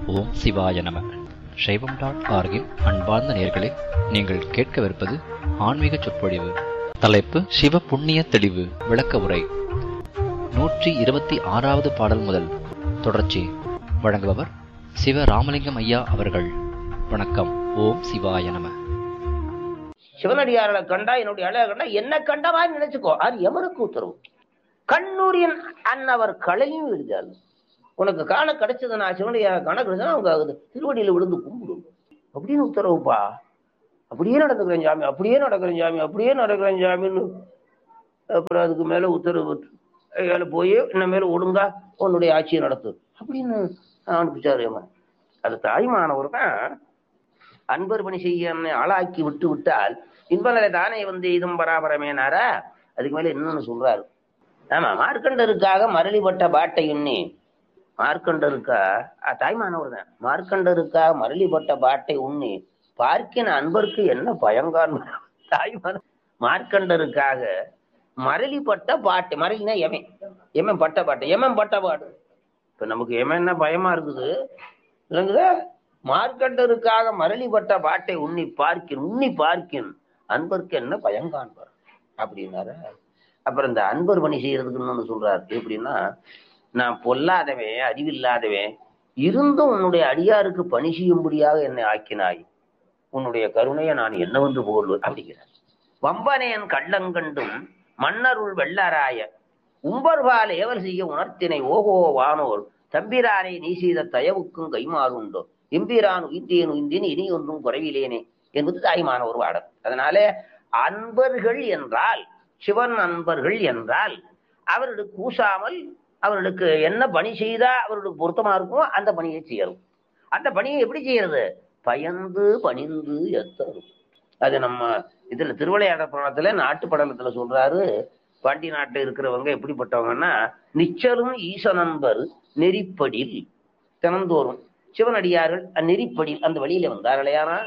ஓம் சிவாய நம சைவம் டாட் ஆர்கின் அன்பார்ந்த நேர்களே நீங்கள் கேட்கவிருப்பது ஆன்மீக சொற்பொழிவு தலைப்பு சிவ புண்ணிய தெளிவு விளக்க உரை நூற்றி இருபத்தி ஆறாவது பாடல் முதல் தொடர்ச்சி வழங்குபவர் சிவ ராமலிங்கம் ஐயா அவர்கள் வணக்கம் ஓம் சிவாய நம சிவனடியார்களை கண்டா என்னுடைய அழக கண்டா என்ன கண்டவா நினைச்சுக்கோ அது எவருக்கு உத்தரவு கண்ணூரின் அன்னவர் களையும் எழுதாது உனக்கு காண கிடைச்சது நான் சிவனடியார காண கிடைச்சா அவங்க அது திருவடியில விழுந்து கும்பிடும் அப்படின்னு உத்தரவுப்பா அப்படியே நடந்துக்கிறேன் சாமி அப்படியே நடக்கிறேன் சாமி அப்படியே நடக்கிறேன் சாமின்னு அப்புறம் அதுக்கு மேல உத்தரவு மேல போய் இன்ன மேல ஒழுங்கா உன்னுடைய ஆட்சியை நடத்து அப்படின்னு அனுப்பிச்சாரு அம்மா அது தாய்மானவர் தான் அன்பர் பணி செய்ய என்னை ஆளாக்கி விட்டு விட்டால் இன்பங்களை தானே வந்து இதும் பராபரமேனாரா அதுக்கு மேல இன்னொன்னு சொல்றாரு ஆமா மார்க்கண்டருக்காக மரளிப்பட்ட பாட்டை உண்ணி மார்க்கண்டருக்கா ஆ, தாய்மானவர் தான் மார்க்கண்டருக்கா மரளிப்பட்ட பாட்டை உண்ணி பார்க்கின அன்பருக்கு என்ன பயங்கான் தாய்மான மார்க்கண்டருக்காக மரளிப்பட்ட பாட்டு மரளினா எமன் எமன் பட்ட பாட்டு எமன் பட்ட பாட்டு இப்ப நமக்கு எமன்னா பயமா இருக்குது இல்லைங்குதா மார்க்கண்டருக்காக மரளிப்பட்ட பாட்டை உண்ணி பார்க்கின் உண்ணி பார்க்கின் அன்பருக்கு என்ன பயங்காண்பார் அப்படின்னாரு அப்புறம் இந்த அன்பர் பணி செய்யறதுக்கு இன்னொன்னு சொல்றாரு எப்படின்னா நான் பொல்லாதவன் அறிவில்லாதவன் இருந்தும் உன்னுடைய அடியாருக்கு பணி செய்யும்படியாக என்னை ஆக்கினாய் உன்னுடைய கருணையை நான் என்னவென்று புகழ்வேன் அப்படிங்கிறார் வம்பனையன் கள்ளங்கண்டும் மன்னருள் வெள்ளராய உம்பர்பால் ஏவல் செய்ய உணர்த்தினை ஓகோ வானோர் தம்பிரானை நீ செய்த தயவுக்கும் கைமாறுண்டோ எம்பிரான் உயிர்த்தேன் உயிர்ந்தேன் இனி ஒன்றும் குறைவிலேனே என்பது தாய்மான ஒரு பாடல் அதனால அன்பர்கள் என்றால் சிவன் அன்பர்கள் என்றால் அவர்களுக்கு கூசாமல் அவர்களுக்கு என்ன பணி செய்தா அவர்களுக்கு பொருத்தமா இருக்குமோ அந்த பணியை செய்யணும் அந்த பணியை எப்படி செய்யறது பயந்து பணிந்து எத்தரும் அது நம்ம இதுல திருவிளையாடல் புராணத்துல நாட்டு படலத்துல சொல்றாரு பாண்டி நாட்டுல இருக்கிறவங்க எப்படிப்பட்டவங்கன்னா நிச்சலும் ஈசனன்பர் நெறிப்படில் தினந்தோறும் சிவனடியார்கள் அந்நெறிப்படில் அந்த வழியில வந்தார்களையானா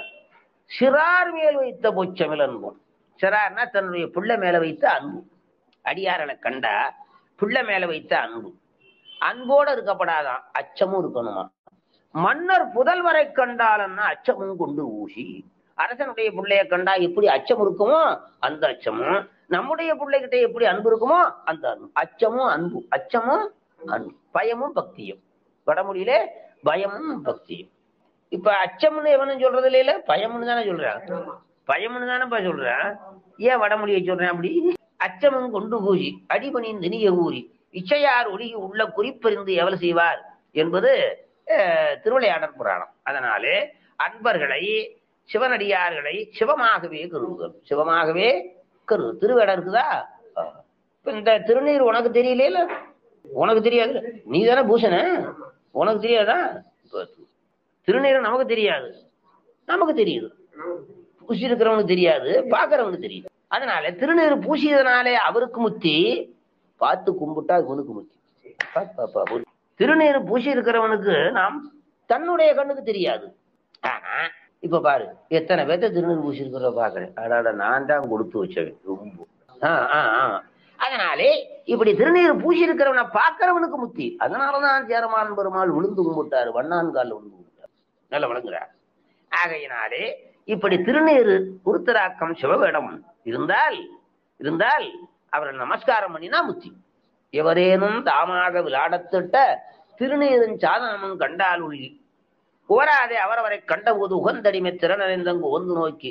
சிறார் மேல் வைத்த பொச்சமில் அன்பும் சிறார்னா தன்னுடைய பிள்ளை மேல வைத்த அன்பு அடியார்களை கண்டா பிள்ளை மேல வைத்த அன்பு அன்போட இருக்கப்படாதான் அச்சமும் இருக்கணுமா மன்னர் புதல்வரை கண்டாலன்னா அச்சமும் கொண்டு ஊசி அரசனுடைய பிள்ளைய கண்டா எப்படி அச்சம் இருக்குமோ அந்த அச்சமும் நம்முடைய பிள்ளைகிட்ட எப்படி அன்பு இருக்குமோ அந்த அன்பு அச்சமும் அன்பு அச்சமும் அன்பு பயமும் பக்தியும் வடமொழியில பயமும் பக்தியும் இப்ப அச்சம்னு எவனும் சொல்றது இல்லையில பயம்னு தானே சொல்றான் பயம்னு தானேப்பா சொல்றேன் ஏன் வடமொழியை சொல்றேன் அப்படி அச்சமும் கொண்டு பூசி அடிபணியின் திணிய ஊறி இச்சையார் ஒழுகி உள்ள குறிப்பறிந்து எவல் செய்வார் என்பது அஹ், திருவிளையாடல் புராணம் அதனாலே அன்பர்களை சிவனடியார்களை சிவமாகவே கருதுகள் சிவமாகவே கருது திருவேடம் இருக்குதா ஆஹ். இப்ப இந்த திருநீர் உனக்கு தெரியல உனக்கு தெரியாது நீ தானே பூசண உனக்கு தெரியாதா இப்ப திருநீர் நமக்கு தெரியாது நமக்கு தெரியுது பூசி இருக்கிறவனுக்கு தெரியாது பாக்குறவனுக்கு தெரியுது அதனால திருநீர் பூசியதுனாலே அவருக்கு முத்தி பார்த்து கும்பிட்டா இவனுக்கு முத்தி பாத்து பாப்பா, ஒரு திருநீர் பூசி இருக்கிறவனுக்கு நாம் தன்னுடைய கண்ணுக்கு தெரியாது ஆனா இப்ப பாரு எத்தனை பேர்த்த திருநீர் பூசி இருக்கிற பாக்குறேன் அடாடா நான் தான் கொடுத்து வச்சவன் ரொம்ப ஆ, ஆ, ஆ. அதனாலே இப்படி திருநீர் பூசி இருக்கிறவனை பார்க்கிறவனுக்கு முத்தி அதனாலதான் சேரமான் பெருமாள் விழுந்து கும்பிட்டாரு வண்ணான்கால் விழுந்து கும்பிட்டாரு நல்ல விளங்குறார் ஆகையினாலே இப்படி திருநீர் உருத்தராக்கம் சிவவேடம் இருந்தால் இருந்தால் அவரை நமஸ்காரம் பண்ணினா முத்தி எவரேனும் தாமாக விளையாடத்திட்ட திருநீரின் சாதனமும் கண்டால் உள்ளி ஓராதே அவரவரை கண்டபோது உகந்தடிமை திறனறிந்தங்கு ஒன்று நோக்கி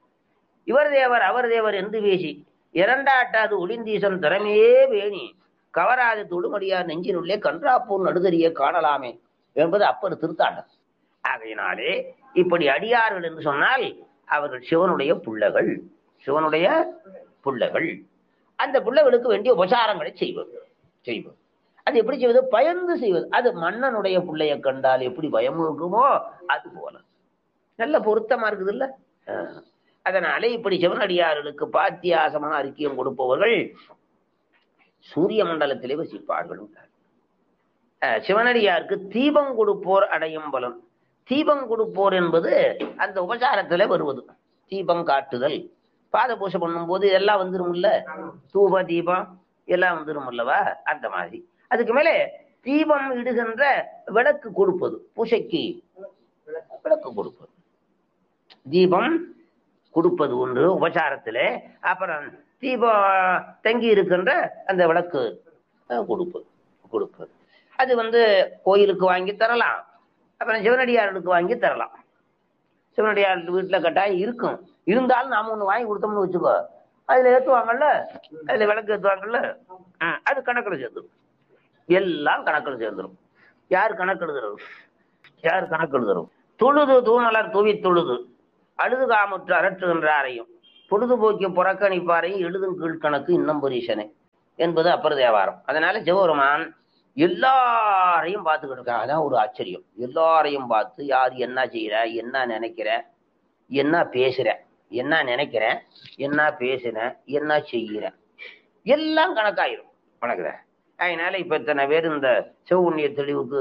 இவர் தேவர் அவர் தேவர் என்று பேசி இரண்டாட்டாது ஒளிந்தீசன் திறமையே வேணி கவராது தொடுமடியார் நெஞ்சினுள்ளே கன்றாப்பூர் நடுதறிய காணலாமே என்பது அப்பர் திருத்தாண்டம் ஆகையினாலே இப்படி அடியார்கள் என்று சொன்னால் அவர்கள் சிவனுடைய புள்ளகள் சிவனுடைய புள்ளகள் அந்த புள்ளகளுக்கு வேண்டிய உபசாரங்களை செய்வது செய்வது அது எப்படி செய்வது பயந்து செய்வது அது மன்னனுடைய புள்ளைய கண்டால் எப்படி பயம் இருக்குமோ அது போல நல்ல பொருத்தமா இருக்குது இல்ல அதனாலே இப்படி சிவனடியார்களுக்கு பாத்தியாசமான அறிக்கையம் கொடுப்பவர்கள் சூரிய மண்டலத்திலே வசிப்பார்கள் அஹ் சிவனடியாருக்கு தீபம் கொடுப்போர் அடையும் பலம் தீபம் கொடுப்போர் என்பது அந்த உபசாரத்துல வருவது தீபம் காட்டுதல் பாத பூஜை பண்ணும்போது எல்லாம் வந்துரும்ல தூப தீபம் எல்லாம் வந்துரும் அல்லவா அந்த மாதிரி அதுக்கு மேலே தீபம் இடுகின்ற விளக்கு கொடுப்பது பூசைக்கு விளக்கு கொடுப்பது தீபம் கொடுப்பது ஒன்று உபசாரத்திலே அப்புறம் தீபம் தங்கி இருக்கின்ற அந்த விளக்கு அஹ், கொடுப்பது கொடுப்பது அது வந்து கோயிலுக்கு வாங்கி தரலாம் அப்புறம் சிவனடியார்களுக்கு வாங்கி தரலாம் சிவனடியார் வீட்டுல கட்டாயம் இருக்கும் இருந்தாலும் நாம ஒண்ணு வாங்கி கொடுத்தோம்னு வச்சுக்கோ அதுல ஏத்துவாங்கல்ல அதுல விளக்கு ஏத்துவாங்கல்ல ஆ, அது கணக்குல சேர்ந்துடும் எல்லாம் கணக்குல சேர்ந்துடும் யார் கணக்கு எழுதுறது யார் கணக்கு எழுதுறோம் தொழுது தூமலர் தூவி தொழுது அழுது காமுற்று அரற்றுகின்றாரையும் பொழுதுபோக்கி புறக்கணிப்பாரையும் எழுதும் கீழ்கணக்கு இன்னும் புரீஷனே என்பது அப்பர் தேவாரம் அதனால சிவபெருமான் எல்லாரையும் பார்த்துக்கிட்டு இருக்காங்க அதான் ஒரு ஆச்சரியம் எல்லாரையும் பார்த்து யார் என்ன செய்யற என்ன நினைக்கிற என்ன பேசுற என்ன நினைக்கிறேன் என்ன பேசுறேன் என்ன செய்கிறேன் எல்லாம் கணக்காயிரும் வணக்குற அதனால இப்ப இத்தனை பேர் இந்த சிவபுண்ணிய தெளிவுக்கு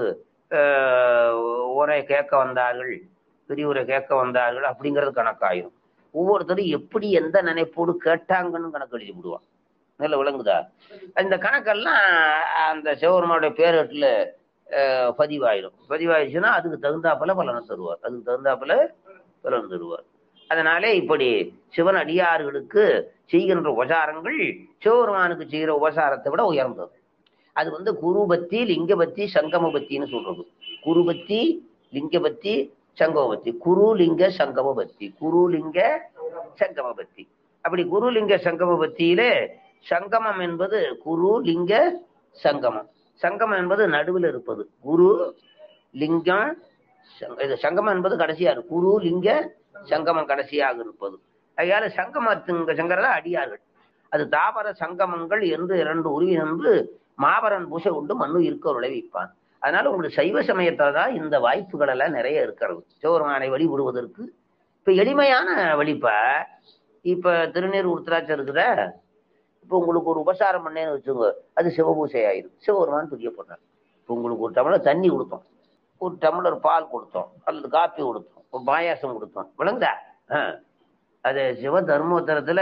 ஆஹ், உரை கேட்க வந்தார்கள் விரிவுரை கேட்க வந்தார்கள் அப்படிங்கிறது கணக்காயிரும் ஒவ்வொருத்தரும் எப்படி எந்த நினைப்போடு கேட்டாங்கன்னு கணக்கு எழுதி விடுவான் நல்ல விளங்குதா இந்த கணக்கெல்லாம் அந்த சிவபெருமானுடைய பேரட்டில் பதிவாயிடும் பதிவாயிடுச்சுன்னா அதுக்கு தகுந்தாப்புல பலனை தருவார் அதுக்கு தகுந்தாப்புல பலன் தருவார் அதனாலே இப்படி சிவன் அடியார்களுக்கு செய்கின்ற உபசாரங்கள் சிவபெருமானுக்கு செய்கிற உபசாரத்தை விட உயர்ந்தது அது வந்து குருபத்தி லிங்கபத்தி சங்கமபத்தின்னு சொல்றது குருபத்தி லிங்கபத்தி சங்கமபத்தி குரு லிங்க சங்கமபத்தி குரு லிங்க சங்கமபத்தி அப்படி குரு லிங்க சங்கமபத்தியிலே சங்கமம் என்பது குரு லிங்க சங்கமம் சங்கமம் என்பது நடுவில் இருப்பது குரு லிங்கம் சங்க- இது சங்கமம் என்பது கடைசியா இருக்கு குரு லிங்க சங்கமம் கடைசியாக இருப்பது அதனால சங்கமத்துங்க சங்கரத அடியார்கள் அது தாவர சங்கமங்கள் என்று இரண்டு உருவி நின்று மாபரன் பூசை உண்டு மண்ணு இருக்க விளைவிப்பான் அதனால உங்களுக்கு சைவ சமயத்துல தான் இந்த வாய்ப்புகள் எல்லாம் நிறைய இருக்கிறது சிவபெருமானை வழிபடுவதற்கு இப்ப எளிமையான வழிப்பா இப்ப திருநீர் உருத்தராட்சம் இருக்குதா இப்ப உங்களுக்கு ஒரு உபசாரம் பண்ணேன்னு வச்சுக்கோங்க அது சிவபூசை ஆயிரும் சிவபெருமான் துரியப்படுறார் இப்ப உங்களுக்கு ஒரு டம்ளர் தண்ணி கொடுத்தோம் ஒரு டம்ளர் பால் கொடுத்தோம் அல்லது காப்பி கொடுத்தோம் ஒரு பாயாசம் கொடுத்தோம் விளங்குதா ஆ. அது சிவ தர்மோத்தரத்துல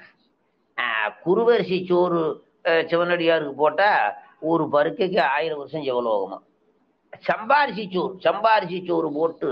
ஆஹ், குருவரிசி சோறு அஹ், சிவனடியாருக்கு போட்டா ஒரு பருக்கைக்கு ஆயிரம் வருஷம் சிவலோகமா சம்பாரிசி சோறு சம்பாரிசி சோறு போட்டு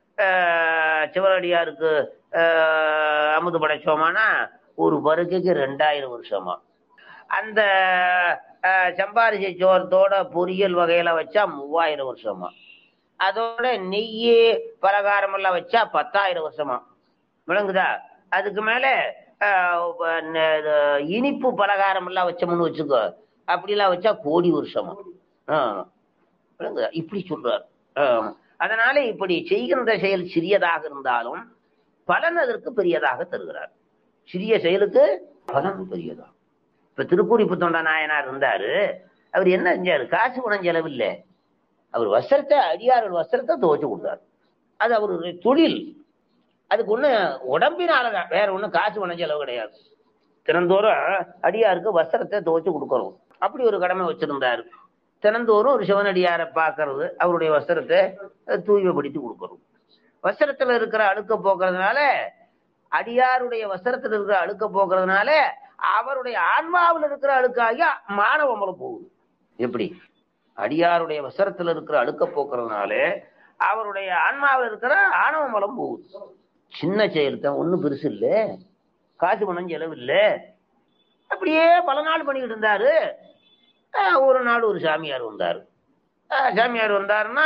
ஆஹ், சிவனடியாருக்கு ஆஹ், அமுது படைச்சோமானா ஒரு பருக்கைக்கு ரெண்டாயிரம் வருஷமா அந்த ஆஹ், சம்பாரிசி சோறத்தோட பொரியல் வகையில வச்சா மூவாயிரம் வருஷமா அதோட நெய் பலகாரம் எல்லாம் வச்சா பத்தாயிரம் வருஷமா விளங்குதா அதுக்கு மேல ஆஹ், ப- ந- இது இனிப்பு பலகாரம் எல்லாம் வச்சோம்னு வச்சுக்கோ அப்படிலாம் வச்சா கோடி வருஷமா ஆஹ். விளங்குதா இப்படி சொல்றார் ஆஹ். அதனால இப்படி செய்கின்ற செயல் சிறியதாக இருந்தாலும் பலன் அதற்கு பெரியதாக தருகிறார் சிறிய செயலுக்கு பலன் பெரியதா இப்ப திருப்பூரிப்பு தொண்ட நாயனார் இருந்தாரு அவர் என்ன செஞ்சாரு காசு பணம் செலவில்லை அவர் வஸ்திரத்தை அடியார்கள் வஸ்திரத்தை துவைச்சு கொடுத்தாரு அது அவருடைய தொழில் அதுக்கு ஒண்ணு உடம்பினாலதான் வேற ஒண்ணும் காசு பணம் செலவு கிடையாது தினந்தோறும் அடியாருக்கு வஸ்திரத்தை துவைச்சு கொடுக்கறோம் அப்படி ஒரு கடமை வச்சிருந்தாரு தினந்தோறும் ஒரு சிவனடியாரை பார்க்கறது அவருடைய வஸ்திரத்தை அஹ், தூய்மைப்படுத்தி கொடுக்கறது வஸ்திரத்துல இருக்கிற அழுக்க போக்குறதுனால அடியாருடைய வஸ்திரத்துல இருக்கிற அழுக்க போக்குறதுனால அவருடைய ஆன்மாவில் இருக்கிற அழுக்காகி மானவமலம் போகுது எப்படி அடியாருடைய வஸ்திரத்துல இருக்கிற அழுக்க போக்குறதுனால அவருடைய ஆன்மாவில் இருக்கிற ஆணவ மலம் போகுது சின்ன செயல் தான் ஒண்ணும் பெருசு இல்ல காசு பணம் செலவு இல்ல அப்படியே பல நாள் பண்ணிக்கிட்டு இருந்தாரு ஆஹ் ஒரு நாள் ஒரு சாமியார் வந்தாரு ஆஹ் சாமியார் வந்தாருன்னா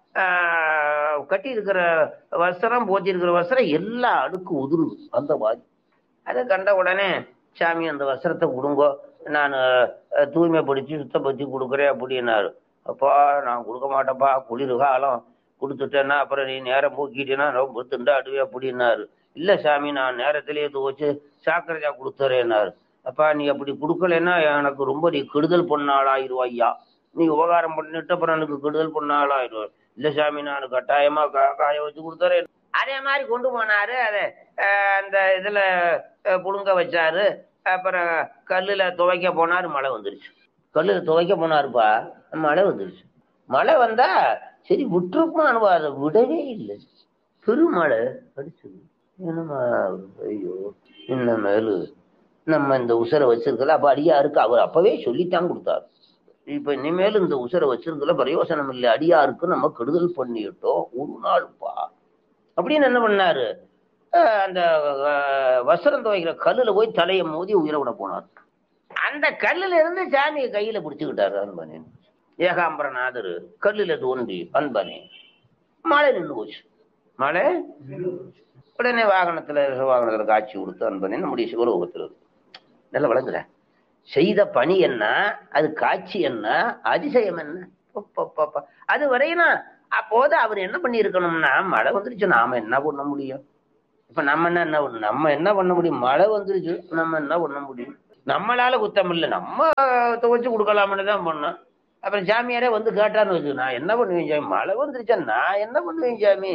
ஆஹ் கட்டி இருக்கிற வஸ்திரம் போத்தி இருக்கிற வஸ்திரம் எல்லா அடுக்கு உதிருது அந்த மாதிரி அதை கண்ட உடனே சாமி அந்த வஸ்திரத்தை கொடுங்கோ நான் அஹ், தூய்மைப்படுத்தி சுத்தப்படுத்தி கொடுக்குறேன் அப்படின்னாரு அப்பா நான் கொடுக்க மாட்டேன்ப்பா குளிர் காலம் கொடுத்துட்டேன்னா அப்புறம் நீ நேரம் போக்கிட்டேன்னா ரொம்ப திண்டாடுவே அப்படின்னாரு இல்ல சாமி நான் நேரத்திலேயே துவச்சு சாக்கரையா கொடுத்துறேன்னாரு அப்பா நீ அப்படி கொடுக்கலைன்னா எனக்கு ரொம்ப நீ கெடுதல் பண்ண ஆளாயிருவாய்யா நீ உபகாரம் பண்ணிட்டு அப்புறம் எனக்கு கெடுதல் பண்ண ஆளாயிடுவார் இல்ல சாமி நான் கட்டாயமா கா- காய வச்சு கொடுத்துறேன் அதே மாதிரி கொண்டு போனாரு அதை அஹ், அந்த இதுல அஹ், புழுங்க வச்சாரு அப்புறம் கல்லுல துவைக்க போனாரு மழை வந்துருச்சு கல்லுல துவைக்க போனாருப்பா மழை வந்துருச்சு மழை வந்தா சரி விட்டுருப்பான்னு அதை விடவே இல்லை பெருமழை அடிச்சது என்னமா ஐயோ இன்ன மேலு நம்ம இந்த உசரை வச்சிருக்கல அப்ப அடியாருக்கு அவர் அப்பவே சொல்லித்தான் கொடுத்தாரு இப்ப இனிமேல் இந்த உசுரை வச்சிருந்ததுல பிரயோசனம் இல்லை அடியாருக்கு நம்ம கெடுதல் பண்ணிட்டோம் ஒரு நாள்ப்பா அப்படின்னு என்ன பண்ணாரு அஹ் அந்த அஹ், வஸ்திரம் துவைக்கிற கல்லுல போய் தலையை மோதி உயிரை விட போனார் அந்த கல்லுல இருந்து சாமியை கையில பிடிச்சுக்கிட்டாரு அன்பனேன் ஏகாம்பரநாதர் கல்லுல தோன்றி அன்பனே மழை நின்று போச்சு மழை உடனே வாகனத்துல வாகனத்துல காட்சி கொடுத்து அன்பனே நம்முடைய சிவலோகத்தில் இருக்கு நல்லா வழங்குற செய்த பணி என்ன அது காட்சி என்ன அதிசயம் என்ன அப்பப்பப்பா. அது வரையும் அப்போது அவர் என்ன பண்ணியிருக்கணும்னா மழை வந்துருச்சு நாம என்ன பண்ண முடியும் இப்ப நம்ம என்ன என்ன பண்ண- நம்ம என்ன பண்ண முடியும் மழை வந்துருச்சு நம்ம என்ன பண்ண முடியும் நம்மளால குத்தம் இல்லை நம்ம துவைச்சு கொடுக்கலாம்னு தான் பண்ணோம் அப்புறம் சாமியாரே வந்து கேட்டான்னு வச்சு நான் என்ன பண்ணுவேன் சாமி மழை வந்துருச்சா நான் என்ன பண்ணுவேன் சாமி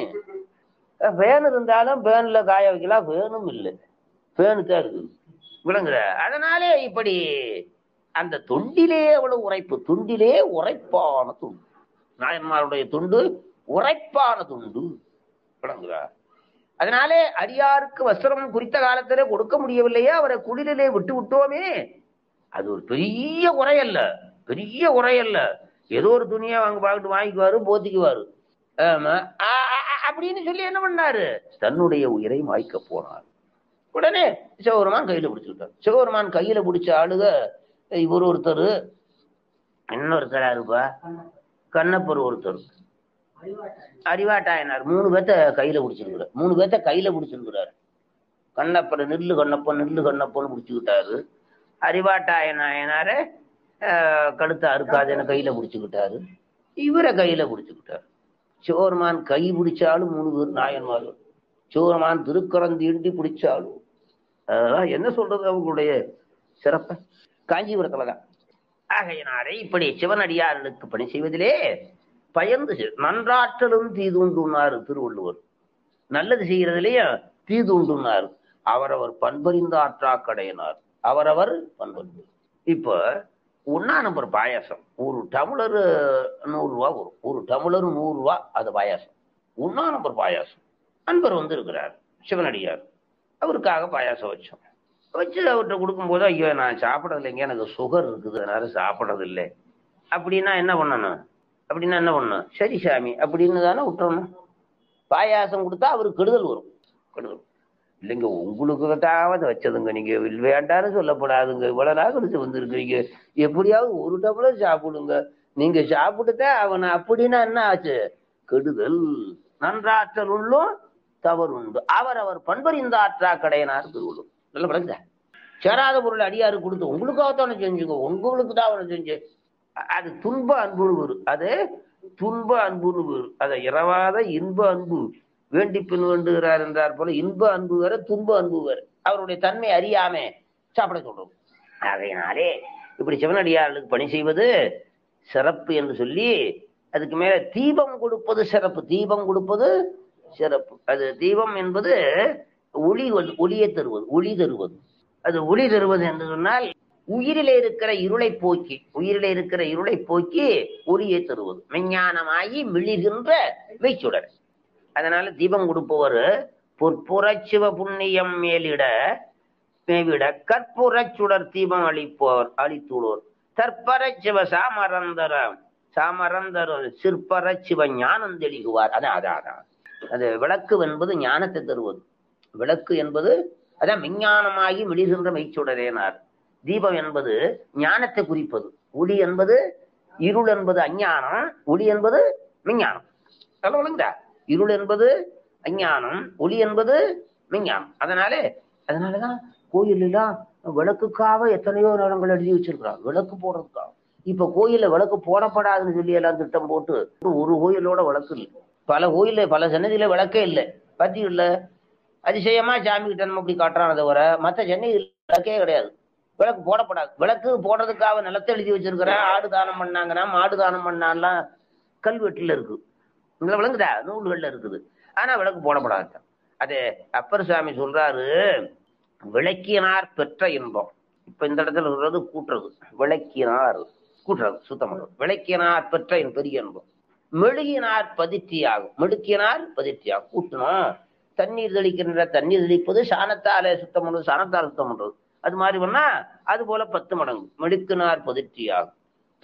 ஃபேன் இருந்தாலும் ஃபேன்ல காய வைக்கலாம் ஃபேனும் இல்லை ஃபேனு தான் இருக்குது விளங்குற அதனாலே இப்படி அந்த தொண்டிலே அவ்வளவு உரைப்பு துண்டிலே உரைப்பான துண்டு நாயன்மாருடைய துண்டு உரைப்பான துண்டு விளங்குறா அதனாலே அடியாருக்கு வஸ்திரம் குறித்த காலத்திலே கொடுக்க முடியவில்லையே அவரை குளிரிலே விட்டு விட்டோமே அது ஒரு பெரிய உரை அல்ல பெரிய உரை அல்ல ஏதோ ஒரு துணியை வாங்க பார்த்துட்டு வாங்கிக்குவாரு போத்திக்குவாரு ஆமா ஆ- ஆ- ஆ- அப்படின்னு சொல்லி என்ன பண்ணாரு தன்னுடைய உயிரை மாய்க்க போனார் உடனே சிவபெருமான் கையில பிடிச்சுக்கிட்டார் சிவபெருமான் கையில பிடிச்ச ஆளுக இவர் ஒருத்தர் இன்னொருத்தரா இருப்பா கண்ணப்பர் ஒருத்தர் அறிவாட்டாயனார் மூணு பேத்த கையில பிடிச்சிருக்கிறார் மூணு பேத்த கையில பிடிச்சிருக்கிறார் கண்ணப்பர் நில்லு கண்ணப்பன் நில்லு கண்ணப்பன் பிடிச்சுக்கிட்டாரு அறிவாட்டாய நாயனார கழுத்தை அறுக்காதேன்னு கையில பிடிச்சுக்கிட்டாரு இவரை கையில பிடிச்சுக்கிட்டாரு சிவபெருமான் கை பிடிச்சாலும் மூணு பேர் நாயன்மார் சிவபெருமான் திருக்கரந்தீண்டி பிடிச்சாலும் அதெல்லாம் என்ன சொல்றது அவங்களுடைய சிறப்ப காஞ்சிபுரத்துல தான் ஆகையினாலே இப்படி சிவனடியார்களுக்கு பணி செய்வதிலே பயந்து செய்- நன்றாற்றலும் தீதுண்டுனாரு திருவள்ளுவர் நல்லது செய்யறதுலயும் தீதுண்டுனார் அவரவர் பண்பறிந்த ஆற்றாக்கடையினார் அவரவர் பண்பறிந்து இப்ப ஒன்னா நம்பர் பாயாசம் ஒரு டம்ளர் நூறு ரூபா வரும் ஒரு டம்ளர் நூறு ரூபா அது பாயாசம் ஒன்னா நம்பர் பாயாசம் அன்பர் வந்து இருக்கிறார் சிவனடியார் அவருக்காக பாயாசம் வச்சோம் வச்சு அவர்கிட்ட கொடுக்கும்போது ஐயோ நான் சாப்பிடறது இல்லைங்க எனக்கு சுகர் இருக்குது அதனால சாப்பிடறது இல்லை அப்படின்னா என்ன பண்ணணும் அப்படின்னா என்ன பண்ணணும் சரி சாமி அப்படின்னு தானே விட்டுறணும் பாயாசம் கொடுத்தா அவருக்கு கெடுதல் வரும் கெடுதல் இல்லைங்க உங்களுக்கு தாவது வச்சதுங்க நீங்க வில் வேண்டான்னு சொல்லப்படாதுங்க இவ்வளவு நாள் கழிச்சு வந்திருக்கிறீங்க எப்படியாவது ஒரு டம்ளர் சாப்பிடுங்க நீங்க சாப்பிட்டுதான் அவன் அப்படின்னா என்ன ஆச்சு கெடுதல் நன்றாற்றல் உள்ளும் தவறுண்டு அவர் அவர் பண்பறிந்த ஆற்றா கடையனார் திருவள்ளுவர் நல்ல பழகுதா சேராத பொருள் அடியாரு கொடுத்து உங்களுக்காகத்தானே செஞ்சுங்க உங்களுக்கு தான் அவனை செஞ்சு அ- அது துன்ப அன்புன்னு வரும் அது துன்ப அன்புன்னு வரும் அதை இரவாத இன்ப அன்பு வேண்டி பின் வேண்டுகிறார் என்றார் போல இன்ப அன்பு வேற துன்ப அன்பு வேற அவருடைய தன்மை அறியாம சாப்பிட சொல்றோம் ஆகையினாலே இப்படி சிவனடியார்களுக்கு பணி செய்வது சிறப்பு என்று சொல்லி அதுக்கு மேல தீபம் கொடுப்பது சிறப்பு தீபம் கொடுப்பது சிறப்பு அது தீபம் என்பது ஒளி வந்து- ஒளியை தருவது ஒளி தருவது அது ஒளி தருவது என்று சொன்னால் உயிரிலே இருக்கிற இருளை போக்கி உயிரிலே இருக்கிற இருளை போக்கி ஒளியை தருவது விஞ்ஞானமாகி மிளிர்கின்ற மெய்ச்சுடர் அதனால தீபம் கொடுப்பவர் பொற்புறச் சிவ புண்ணியம் மேலிட மேவிட கற்புறச் சுடர் தீபம் அளிப்போர் அளித்துள்ளோர் தற்பரச் சிவ சாமரந்தர சாமரந்தர சிற்பர சிவ ஞானம் தெளிகுவார் அதான் அதான் அதான் அது விளக்கு என்பது ஞானத்தை தருவது விளக்கு என்பது அதான் விஞ்ஞானமாகி விழிகின்ற மெய்ச்சுடரேனார் தீபம் என்பது ஞானத்தை குறிப்பது ஒளி என்பது இருள் என்பது அஞ்ஞானம் ஒளி என்பது விஞ்ஞானம் சொல்ல விளங்குதா இருள் என்பது அஞ்ஞானம் ஒளி என்பது விஞ்ஞானம் அதனாலே அதனாலதான் கோயில் எல்லாம் விளக்குக்காக எத்தனையோ இடங்கள் எழுதி வச்சிருக்கிறாங்க விளக்கு போடுறதுக்காக இப்ப கோயில்ல விளக்கு போடப்படாதுன்னு சொல்லி எல்லாம் திட்டம் போட்டு ஒரு கோயிலோட விளக்கு இல்லை பல கோயில்ல பல சன்னதியில விளக்கே இல்லை பத்தி இல்ல அதிசயமா சாமி கிட்ட நம்ம இப்படி காட்டுறான தவிர மத்த சென்னையில் விளக்கே கிடையாது விளக்கு போடப்படாது விளக்கு போடுறதுக்காக நிலத்தை எழுதி வச்சிருக்கிறேன் ஆடு தானம் பண்ணாங்கன்னா மாடு தானம் பண்ணான்லாம் கல்வெட்டுல இருக்கு இதுல விளங்குதா நூல்கள்ல இருக்குது ஆனா விளக்கு போடப்படாது அது அப்பர் சாமி சொல்றாரு விளக்கினார் பெற்ற இன்பம் இப்ப இந்த இடத்துல சொல்றது கூட்டுறது விளக்கினார் கூட்டுறது சுத்தம் பண்றது. விளக்கினார் பெற்ற இன் பெரிய இன்பம் மெழுகினார் பதிர்ச்சியாகும் மெழுக்கினார் பதிர்ச்சியாகும் கூட்டணும் தண்ணீர் தெளிக்கின்ற தண்ணீர் தெளிப்பது சாணத்தால சுத்தம் பண்றது சாணத்தால் சுத்தம் பண்றது அது மாதிரி பண்ணா அது போல பத்து மடங்கு மெழுக்கினார் பதிர்ச்சியாகும்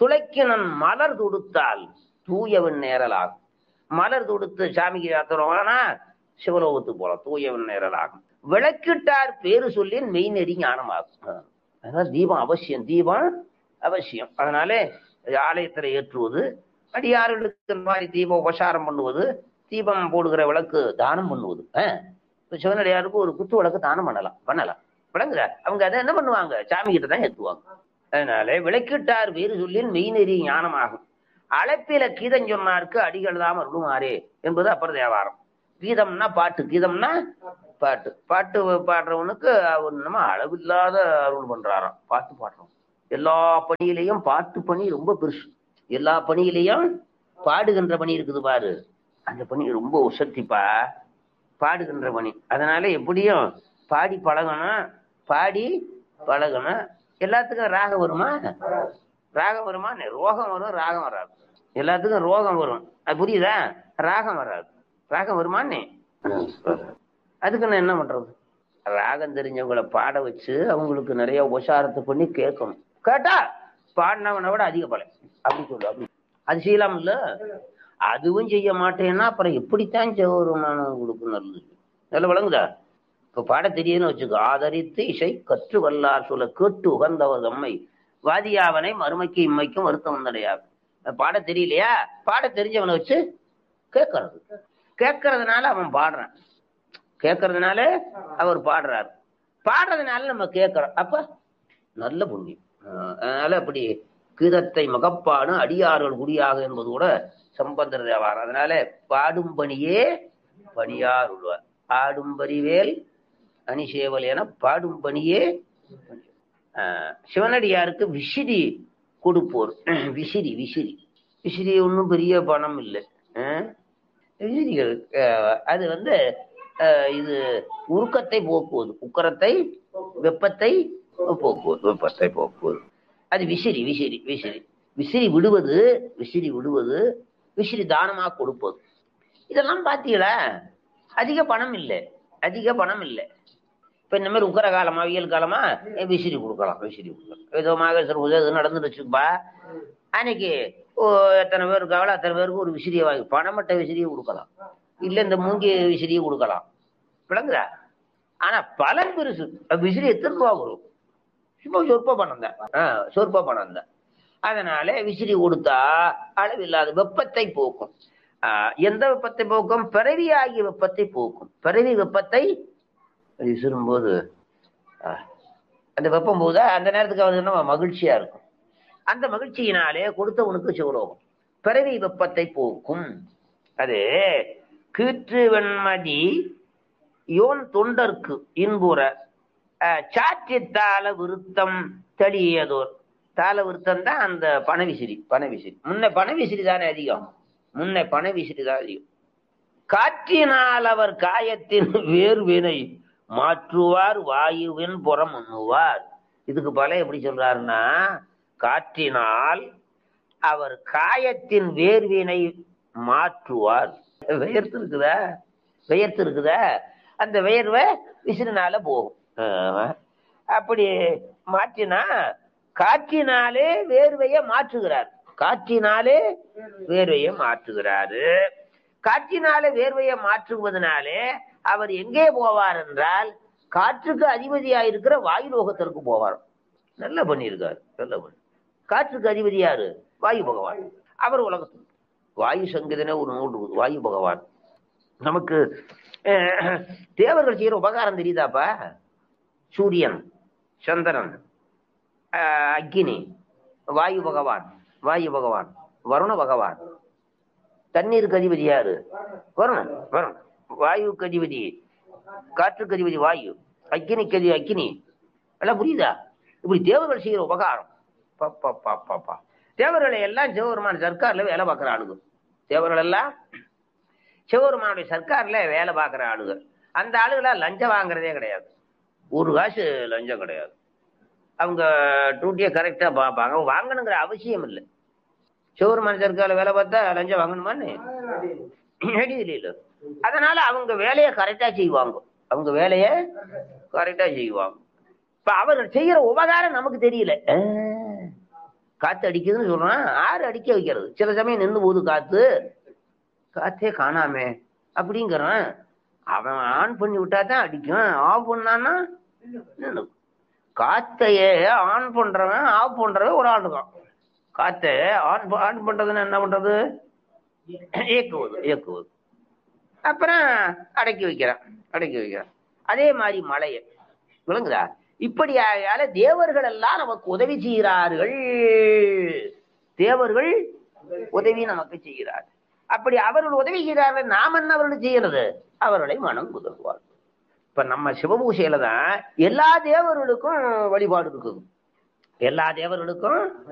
துளைக்கினன் மலர் தொடுத்தால் தூயவன் நேரலாகும் மலர் தொடுத்து சாமிக்கு யாத்திரம்னா சிவலோகத்துக்கு போலாம் தூயவன் நேரலாகும் விளக்கிட்டார் பேரு சொல்லின் மெய்நெறி ஞானமாகும் அதனால தீபம் அவசியம் தீபம் அவசியம் அதனாலே ஆலயத்துல ஏற்றுவது அடியார்களுக்கு இந்த மாதிரி தீப உபசாரம் பண்ணுவது தீபம் போடுகிற விளக்கு தானம் பண்ணுவது ஆஹ் இப்ப சிவனடியாருக்கு ஒரு குத்து விளக்கு தானம் பண்ணலாம் பண்ணலாம் விளங்குதா அவங்க அதை என்ன பண்ணுவாங்க சாமி கிட்ட தான் ஏத்துவாங்க அதனால விளக்கிட்டார் வேறு சொல்லின் மெய்நெறி ஞானமாகும் அழைப்பில கீதம் சொன்னாருக்கு அடிகள் தான் அருளுமாறே என்பது அப்புறம் தேவாரம் கீதம்னா பாட்டு கீதம்னா பாட்டு பாட்டு பாடுறவனுக்கு அவர் நம்ம அளவில்லாத அருள் பண்றாராம் பாட்டு பாடுறோம் எல்லா பணியிலையும் பாட்டு பணி ரொம்ப பெருசு எல்லா பணியிலையும் பாடுகின்ற பணி இருக்குது பாரு அந்த பணி ரொம்ப உசத்திப்பா பாடுகின்ற பணி அதனால எப்படியும் பாடி பழகணும் பாடி பழகணும் எல்லாத்துக்கும் ராகம் வருமா ராகம் வருமா ரோகம் வரும் ராகம் வராது எல்லாத்துக்கும் ரோகம் வரும் அது புரியுதா ராகம் வராது ராகம் வருமானே அதுக்கு நான் என்ன பண்றது ராகம் தெரிஞ்சவங்களை பாட வச்சு அவங்களுக்கு நிறைய உபசாரத்தை பண்ணி கேட்கணும் கேட்டா பாடினவனை விட அதிக பலன் அப்படி சொல்லு அப்படி அது செய்யலாம் இல்ல அதுவும் செய்ய மாட்டேன்னா அப்புறம் எப்படித்தான் சிவருமானம் கொடுக்கும் நல்லது நல்ல விளங்குதா இப்ப பாட தெரியுதுன்னு வச்சுக்கோ ஆதரித்து இசை கற்று வல்லார் சொல்ல கேட்டு உகந்தவர் தம்மை வாதியாவனை மறுமைக்கு இம்மைக்கும் வருத்தம் வந்தடையாது பாட தெரியலையா பாட தெரிஞ்சவனை வச்சு கேட்கறது கேட்கறதுனால அவன் பாடுறான் கேட்கறதுனால அவர் பாடுறார் பாடுறதுனால நம்ம கேட்கறோம் அப்ப நல்ல புண்ணியம் ஆஹ் அதனால அப்படி கீதத்தை மகப்பாடும் அடியார்கள் குடியாக என்பது கூட சம்பந்தர் தேவாரம் அதனால பாடும் பணியே பணியார் உள்ளார் ஆடும் பரிவேல் அணிசேவல் என பாடும் பணியே ஆஹ் சிவனடியாருக்கு விசிறி கொடுப்போர் விசிறி விசிறி விசிறி ஒன்றும் பெரிய பணம் இல்லை ஆஹ் விசிறிகள் ஆஹ் அது வந்து ஆஹ் இது உருக்கத்தை போக்குவது உக்கரத்தை வெப்பத்தை போக்குவது வெப்பத்தை போக்குவது அது விசிறி விசிறி விசிறி விசிறி விடுவது விசிறி விடுவது விசிறி தானமா கொடுப்பது இதெல்லாம் பாத்தீங்களா அதிக பணம் இல்லை அதிக பணம் இல்லை இப்ப இந்த மாதிரி உக்கர காலமா வெயில் காலமா ஏ, விசிறி கொடுக்கலாம் விசிறி கொடுக்கலாம் ஏதோ மாகேஸ்வர பூஜை எது நடந்துருச்சுப்பா அன்னைக்கு ஓ, எத்தனை பேர் இருக்காங்களோ அத்தனை பேருக்கு ஒரு விசிறியை வாங்கி பணமட்ட விசிறியை கொடுக்கலாம் இல்ல இந்த மூங்கி விசிறியை கொடுக்கலாம் விளங்குதா ஆனா பலன் பெருசு அது விசிறி எத்தனை ரூபா வரும் சும்மா சொற்ப பணம் தான் ஆஹ் சொற்ப பணம் தான் அதனால விசிறி கொடுத்தா அளவில்லாத வெப்பத்தை போக்கும் ஆஹ் எந்த வெப்பத்தை போக்கும் பிறவி ஆகிய வெப்பத்தை போக்கும் பிறவி வெப்பத்தை விசிறும்போது ஆஹ், அந்த வெப்பம் போதா அந்த நேரத்துக்கு வந்து நம்ம மகிழ்ச்சியா இருக்கும் அந்த மகிழ்ச்சியினாலே கொடுத்தவனுக்கு சிவரோகம் பிறவி வெப்பத்தை போக்கும் அது கீற்று வெண்மதி யோன் தொண்டர்க்கு இன்புற அஹ், சாற்றித்தால விருத்தம் தெளியதோர் தாள விருத்தம் தான் அந்த பணவிசிறி பணவிசிறி முன்ன பணவிசிறி தானே அதிகம் முன்ன பணவிசிறி தான் அதிகம் காற்றினால் அவர் காயத்தின் வேர்வினை மாற்றுவார் வாயுவின் புறம் உண்ணுவார் இதுக்கு பல எப்படி சொல்றாருன்னா காற்றினால் அவர் காயத்தின் வேர்வினை மாற்றுவார் வியர்த்து இருக்குதா வியர்த்து இருக்குதா அந்த வியர்வை விசிறினால போகும் ஆமா. அப்படி மாற்றினா காற்றினாலே வேர்வையை மாற்றுகிறார் காற்றினாலே வேர்வையை மாற்றுகிறாரு காற்றினாலே வேர்வையை மாற்றுவதனாலே அவர் எங்கே போவார் என்றால் காற்றுக்கு அதிபதியா இருக்கிற வாயு லோகத்திற்கு போவார் நல்லா பண்ணியிருக்காரு நல்லா பண்ணி காற்றுக்கு அதிபதி யாரு வாயு பகவான் அவர் உலகத்தில் வாயு சங்கீதனே ஒரு நூல் இருக்குது வாயு பகவான் நமக்கு அஹ், தேவர்கள் செய்யற உபகாரம் தெரியுதாப்பா சூரியன் சந்திரன் அஹ், அக்கினி வாயு பகவான் வாயு பகவான் வருண பகவான் தண்ணீருக்கு அதிபதி யாரு வருணன் வருணன் வாயுக்கு அதிபதி காற்றுக்கு அதிபதி வாயு அக்கினிக்கு அதிபதி அக்கினி எல்லாம் புரியுதா இப்படி தேவர்கள் செய்யற உபகாரம் பப்பா பாப்பா பா தேவர்களை எல்லாம் சிவபெருமான் சர்க்கார்ல வேலை பார்க்குற ஆளுங்க தேவர்கள் எல்லாம் சிவபெருமானுடைய சர்க்கார்ல வேலை பார்க்குற ஆளுங்க அந்த ஆளுகளா லஞ்சம் வாங்குறதே கிடையாது ஒரு காசு லஞ்சம் கிடையாது அவங்க டியூட்டியை கரெக்டா பார்ப்பாங்க வாங்கணுங்கிற அவசியம் இல்லை சிவபெருமான் சர்க்கார்ல வேலை பார்த்தா லஞ்சம் வாங்கணுமான்னு இல்ல அதனால அவங்க வேலையை கரெக்டா செய்வாங்க அவங்க வேலையை கரெக்டா செய்வாங்க இப்ப அவர்கள் செய்யற உபகாரம் நமக்கு தெரியல ஆஹ், காத்து அடிக்குதுன்னு சொல்றான் ஆறு அடிக்க வைக்கிறது சில சமயம் நின்று போகுது காத்து காத்தே காணாமே அப்படிங்கிறான் அவன் ஆன் பண்ணி விட்டா தான் அடிக்கும் ஆஃப் பண்ணான்னா நின்னு. காத்தையே ஆன் பண்றவன் ஆஃப் பண்றவன் ஒரு ஆள் இருக்கான் காத்தை ஆன் ப- ஆன் பண்றதுன்னா என்ன பண்றது இயக்குவது இயக்குவது அப்புறம் அடக்கி வைக்கிறான் அடக்கி வைக்கிறான் அதே மாதிரி மழையை விளங்குதா இப்படி ஆகையால தேவர்கள் எல்லாம் நமக்கு உதவி செய்கிறார்கள் தேவர்கள் உதவி நமக்கு செய்கிறார் அப்படி அவர்கள் உதவி செய்கிறார்கள் நாம் என்ன அவர்களுக்கு செய்யறது அவர்களை மனம் குதர்வார் இப்ப நம்ம சிவபூசையில தான் எல்லா தேவர்களுக்கும் வழிபாடு இருக்குது எல்லா தேவர்களுக்கும்